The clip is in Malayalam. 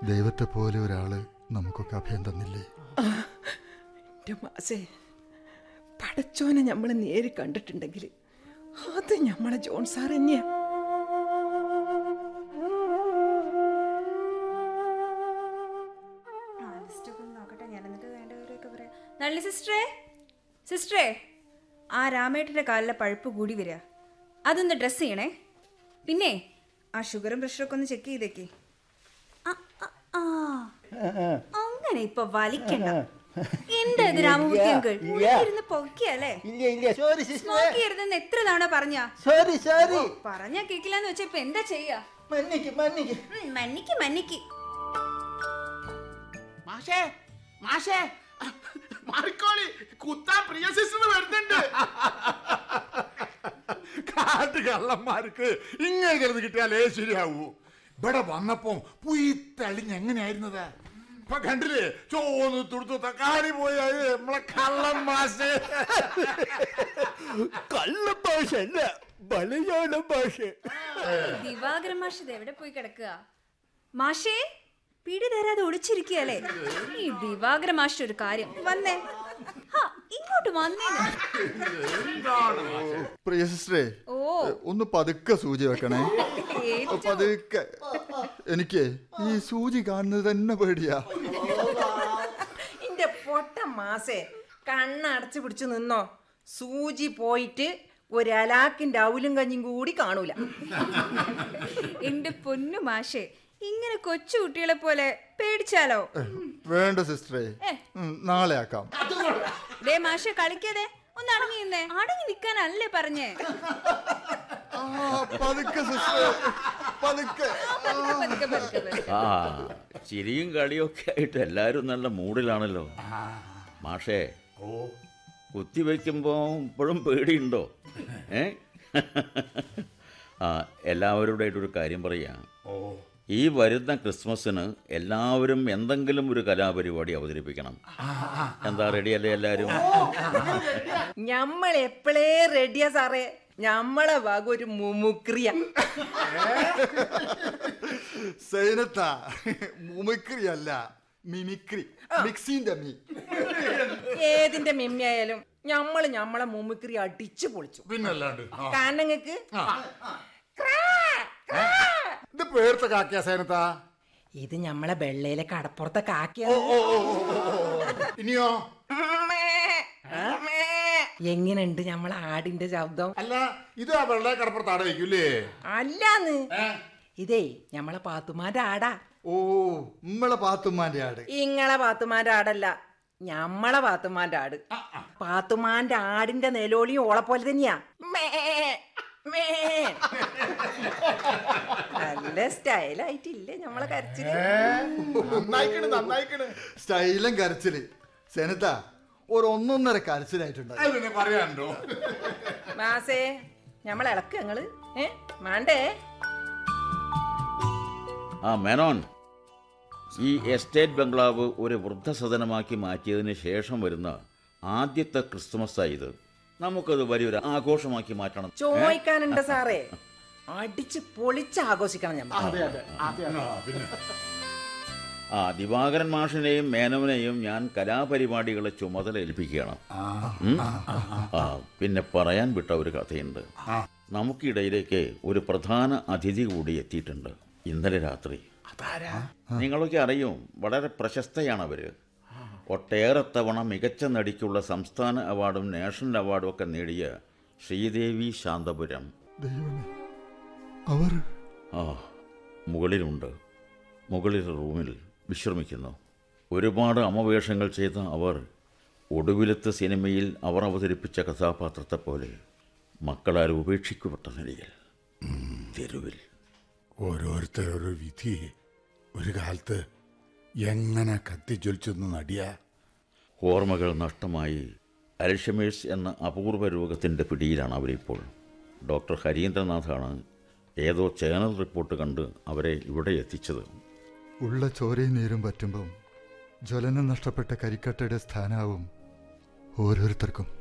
ദൈവത്തെ പോലെ ഒരാള് നമുക്കൊക്കെ അഭയം തന്നില്ലേ എൻ്റെ മാസേ പടച്ചോനെ നമ്മൾ നേരി കണ്ടിട്ടുണ്ടെങ്കിൽ അത് നമ്മളെ ജോൺ സാർ തന്നെയാ ആ ലിസ്റ്റൊക്കെ ഒന്ന് നോക്കട്ടെ ഞാൻ എന്നിട്ട് വേണ്ടവരെയൊക്കെ പറയാം നള്ളി സിസ്റ്ററേ സിസ്റ്ററേ ആ രാമേട്ടൻ്റെ കാലിലെ പഴുപ്പ് കൂടി വരിക അതൊന്ന് ഡ്രസ്സ് ചെയ്യണേ പിന്നെ ആ ഷുഗറും പ്രഷറൊക്കെ ഒന്ന് ചെക്ക് ചെയ്തേക്ക് ആ, ആ, ആ. അങ്ങനെ ഇപ്പൊ വലിക്കണ്ട എന്താ ഇത് രാമമൂർത്തി അങ്കിൾ ഇരുന്ന് പൊക്കിയല്ലേ ഇല്ല ഇല്ല സോറി സിസ്റ്റർ സ്മോക്ക് ചെയ്യരുതെന്ന് എത്ര തവണ പറഞ്ഞാ സോറി സോറി പറഞ്ഞാ കേക്കില്ലാന്ന് വെച്ചാ ഇപ്പൊ എന്താ ചെയ്യാ മന്നിക്ക് മന്നിക്ക് ഉം, മന്നിക്ക് മന്നിക്ക് മാഷേ മാഷേ മാറിക്കോളി കുത്താൻ പ്രിയ സിസ്റ്റർ വരുന്നുണ്ട് കാട്ട് കള്ളന്മാർക്ക് ഇങ്ങനെ കിടന്ന് കിട്ടിയാലേ ശരിയാവൂ ഇവിടെ വന്നപ്പോ പുയ്ത്തളിഞ്ഞ് എങ്ങനെയായിരുന്നത് ഇപ്പൊ കണ്ടില്ലേ ചോന്ന് തുടുത്തു തക്കാളി പോയാൽ നമ്മളെ കള്ളൻ മാഷേ കള്ള ഭാഷ അല്ല മലയാളം ഭാഷ ദിവാകരൻ മാഷ് ഇത് എവിടെ പോയി കിടക്കുക മാഷേ പിടി തരാതെ ഒളിച്ചിരിക്കുകയല്ലേ ഈ ദിവാകര മാഷ് ഒരു കാര്യം വന്നേ ഹാ, ഇങ്ങോട്ട് വന്നേ പ്രിയ സിസ്റ്ററെ ഓ ഒന്ന് പതുക്കെ സൂചി വെക്കണേ പതുക്കെ എനിക്ക് ഈ സൂചി കാണുന്നത് തന്നെ പേടിയാ എൻ്റെ പൊട്ട മാസേ കണ്ണടച്ച് പിടിച്ചു നിന്നോ സൂചി പോയിട്ട് ഒരലാക്കിൻ്റെ അവലും കഞ്ഞിയും കൂടി കാണൂല എന്റെ പൊന്നു മാഷേ ഇങ്ങനെ കൊച്ചു കുട്ടികളെ പോലെ പേടിച്ചാലോ വേണ്ട സിസ്റ്ററെ ഉം, നാളെ ആക്കാം ദേ മാഷെ കളിക്കാതെ ഒന്ന് അടങ്ങി നിന്നേ അടങ്ങി നിൽക്കാനല്ലേ പറഞ്ഞേ ആ പതുക്കെ സിസ്റ്ററെ പതുക്കെ പതുക്കെ, പതുക്കെ, പതുക്കെ. ആ ചിരിയും കളിയൊക്കെ ആയിട്ട് എല്ലാവരും നല്ല മൂഡിലാണല്ലോ മാഷേ കുത്തിവെക്കുമ്പോൾ ഇപ്പോഴും പേടിയുണ്ടോ ഏ ആ എല്ലാവരോടായിട്ടൊരു കാര്യം പറയാം ഈ വരുന്ന ക്രിസ്മസിന് എല്ലാവരും എന്തെങ്കിലും ഒരു കലാപരിപാടി അവതരിപ്പിക്കണം എന്താ റെഡിയല്ലേ എല്ലാവരും ഞമ്മൾ എപ്പോഴേ റെഡിയാ സാറേ ഞമ്മളെ വക ഒരു മുമുക്രിയ സൈനത്ത മുമിക്രി അല്ല മിമിക്രി മിക്സിന്റെ മീ ഏതിന്റെ മിമ്മിയായാലും ഞമ്മള് ഞമ്മളെ മുമുക്രി അടിച്ചു പൊളിച്ചു പിന്നല്ലാണ്ട് ആ. കാരണം നിങ്ങക്ക് ഇത് പേർത്ത കാക്കിയ സേനത്താ ഇത് ഞമ്മളെ വെള്ളയിലെ കടപ്പുറത്തെ കാക്കിയ ഇനിയോ എങ്ങനെയുണ്ട് ഞമ്മളെ ആടിന്റെ ശബ്ദം അല്ല ഇത് ആ വെള്ള കടപ്പുറത്ത് ആടെ വയ്ക്കൂലേ അല്ലാന്ന് ഇതേ ഞമ്മളെ പാത്തുമാന്റെ ആടാ ഓ നമ്മളെ പാത്തുമ്മാന്റെ ആട് ഇങ്ങളെ പാത്തുമാന്റെ ആടല്ല ഞമ്മളെ പാത്തുമാന്റെ ആട് പാത്തുമാന്റെ ആടിന്റെ നിലോളിയും ഓളെ പോലെ തന്നെയാ മേ, മേ. നല്ല സ്റ്റൈലായിട്ടില്ലേ ഞമ്മളെ കരച്ചില് നന്നായിക്കണ് നന്നായിക്കണ് സ്റ്റൈലും കരച്ചില് സെനത്ത ഒരു ഒന്നൊന്നര കരച്ചിലായിട്ടുണ്ട് അത് പിന്നെ പറയാനുണ്ടോ മാസേ ഞമ്മളെ ഇളക്ക് ഞങ്ങള് ഏ മാണ്ടേ ആ മേനോൻ ഈ എസ്റ്റേറ്റ് ബംഗ്ലാവ് ഒരു വൃദ്ധസദനമാക്കി മാറ്റിയതിന് ശേഷം വരുന്ന ആദ്യത്തെ ക്രിസ്മസ് ഇത് നമുക്കത് വലിയൊരു ആഘോഷമാക്കി മാറ്റണം ചോദിക്കാനുണ്ട് സാറേ അടിച്ച് പൊളിച്ച് ആഘോഷിക്കണം ഞമ്മ ആ ദിവാകരൻ മാഷിനെയും മേനവനെയും ഞാൻ കലാപരിപാടികളെ ചുമതല ഏൽപ്പിക്കുകയാണ് ഉം? ആ പിന്നെ പറയാൻ വിട്ട ഒരു കഥയുണ്ട് നമുക്കിടയിലേക്ക് ഒരു പ്രധാന അതിഥി കൂടി എത്തിയിട്ടുണ്ട് ഇന്നലെ രാത്രി നിങ്ങളൊക്കെ അറിയും വളരെ പ്രശസ്തയാണ് അവര് ഒട്ടേറെ തവണ മികച്ച നടിക്കുള്ള സംസ്ഥാന അവാർഡും നാഷണൽ അവാർഡും ഒക്കെ നേടിയ ശ്രീദേവി ശാന്തപുരം ദൈവമേ അവർ ആ മുകളിലുണ്ട് മുകളിലെ റൂമിൽ വിശ്രമിക്കുന്നു ഒരുപാട് അമവേഷങ്ങൾ ചെയ്ത അവർ ഒടുവിലത്തെ സിനിമയിൽ അവർ അവതരിപ്പിച്ച കഥാപാത്രത്തെ പോലെ മക്കളാൽ ഉപേക്ഷിക്കപ്പെട്ട നിലയിൽ തെരുവിൽ ഓരോരുത്തരോരോ വിധി ഒരു കാലത്ത് എങ്ങനെ കത്തിജ്വലിച്ചൊന്ന് നടിയ ഓർമ്മകൾ നഷ്ടമായി അൽഷമേഴ്സ് എന്ന അപൂർവ രോഗത്തിൻ്റെ പിടിയിലാണ് അവരിപ്പോൾ ഡോക്ടർ ഹരീന്ദ്രനാഥാണ് ഏതോ ചാനൽ റിപ്പോർട്ട് കണ്ട് അവരെ ഇവിടെ എത്തിച്ചത് ഉള്ള ചോരയും നീരും പറ്റുമ്പം ജ്വലനം നഷ്ടപ്പെട്ട കരിക്കട്ടയുടെ സ്ഥാനാവും ഓരോരുത്തർക്കും